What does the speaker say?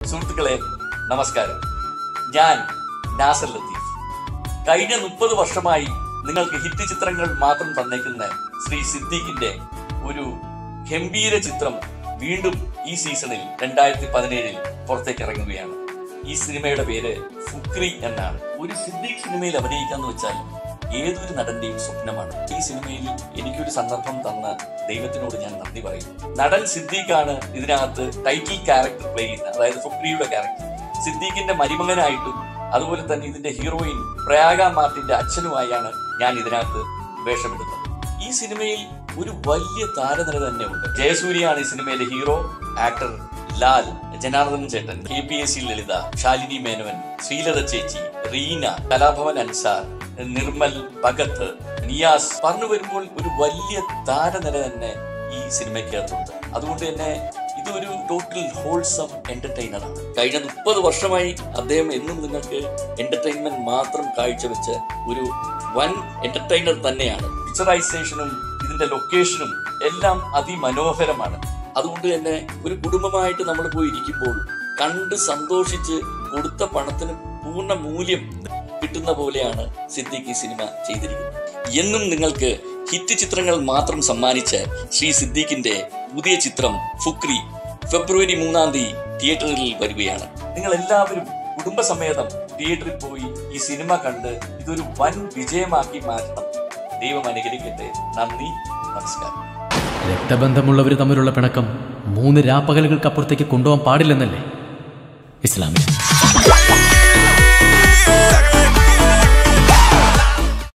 സുഹൃത്തുക്കളെ നമസ്കാരം ഞാൻ നാസർ ലത്തീഫ് കഴിഞ്ഞ മുപ്പത് വർഷമായി നിങ്ങൾക്ക് ഹിറ്റ് ചിത്രങ്ങൾ മാത്രം തന്നേക്കുന്ന ശ്രീ സിദ്ദീഖിന്റെ ഒരു ഗംഭീര ചിത്രം വീണ്ടും ഈ സീസണിൽ രണ്ടായിരത്തി പതിനേഴിൽ പുറത്തേക്ക് ഇറങ്ങുകയാണ് ഈ സിനിമയുടെ പേര് ഫുക്രി എന്നാണ് ഒരു സിദ്ദീഖ് സിനിമയിൽ അഭിനയിക്കാന്ന് വെച്ചാൽ ഏതൊരു നടന്റെയും സ്വപ്നമാണ് ഈ സിനിമയിൽ എനിക്കൊരു സന്ദർഭം തന്ന ദൈവത്തിനോട് ഞാൻ നന്ദി പറയുന്നു നടൻ സിദ്ദീഖാണ് ഇതിനകത്ത് ടൈറ്റിൽ ക്യാരക്ടർ പ്ലേ ചെയ്യുന്നത് അതായത് ഫുക്രിയുടെ ക്യാരക്ടർ സിദ്ദീഖിന്റെ മരുമകനായിട്ടും അതുപോലെ തന്നെ ഇതിന്റെ ഹീറോയിൻ പ്രയാഗ മാർട്ടിന്റെ അച്ഛനുമായാണ് ഞാൻ ഇതിനകത്ത് വേഷമിടുന്നത് ഈ സിനിമയിൽ ഒരു വലിയ താരനിര തന്നെ ഉണ്ട് ജയസൂര്യയാണ് ഈ സിനിമയിലെ ഹീറോ ആക്ടർ ലാൽ ജനാർദ്ദൻ ചേട്ടൻ K P S C Lalitha Shalini Menon Sreelatha ചേച്ചി റീന കലാഭവൻ അൻസാർ നിർമ്മൽ ഭഗത് നിയാസ് പറഞ്ഞു വരുമ്പോൾ ഒരു വലിയ താരനിര തന്നെ ഈ സിനിമയ്ക്കകത്തുണ്ട് അതുകൊണ്ട് തന്നെ ഇതൊരു ടോട്ടൽ ഹോൾസം എന്റർടൈനർ ആണ് കഴിഞ്ഞ മുപ്പത് വർഷമായി അദ്ദേഹം എന്നും നിങ്ങൾക്ക് എന്റർടൈൻമെന്റ് മാത്രം കാഴ്ചവെച്ച ഒരു വൻ എന്റർടൈനർ തന്നെയാണ് പിക്ചറൈസേഷനും ഇതിന്റെ ലൊക്കേഷനും എല്ലാം അതിമനോഹരമാണ് അതുകൊണ്ട് തന്നെ ഒരു കുടുംബമായിട്ട് നമ്മൾ പോയി ഇരിക്കുമ്പോൾ കണ്ട് സന്തോഷിച്ച് കൊടുത്ത പണത്തിന് പൂർണ്ണ മൂല്യം കിട്ടുന്ന പോലെയാണ് സിദ്ദിഖ് ഈ സിനിമ ചെയ്തിരിക്കുന്നത് എന്നും നിങ്ങൾക്ക് ഹിറ്റ് ചിത്രങ്ങൾ മാത്രം സമ്മാനിച്ച ശ്രീ സിദ്ദീഖിന്റെ പുതിയ ചിത്രം ഫുക്രി ഫെബ്രുവരി മൂന്നാം തീയതി തിയേറ്ററിൽ വരികയാണ് നിങ്ങൾ എല്ലാവരും കുടുംബസമേതം തിയേറ്ററിൽ പോയി ഈ സിനിമ കണ്ട് ഇതൊരു വൻ വിജയമാക്കി മാറ്റണം ദൈവം അനുഗ്രഹിക്കട്ടെ നന്ദി നമസ്കാരം രക്തബന്ധമുള്ളവർ തമ്മിലുള്ള പിണക്കം മൂന്ന് രാപ്പകലുകൾക്കപ്പുറത്തേക്ക് കൊണ്ടുപോകാൻ പാടില്ലെന്നല്ലേ ഇസ്ലാമിക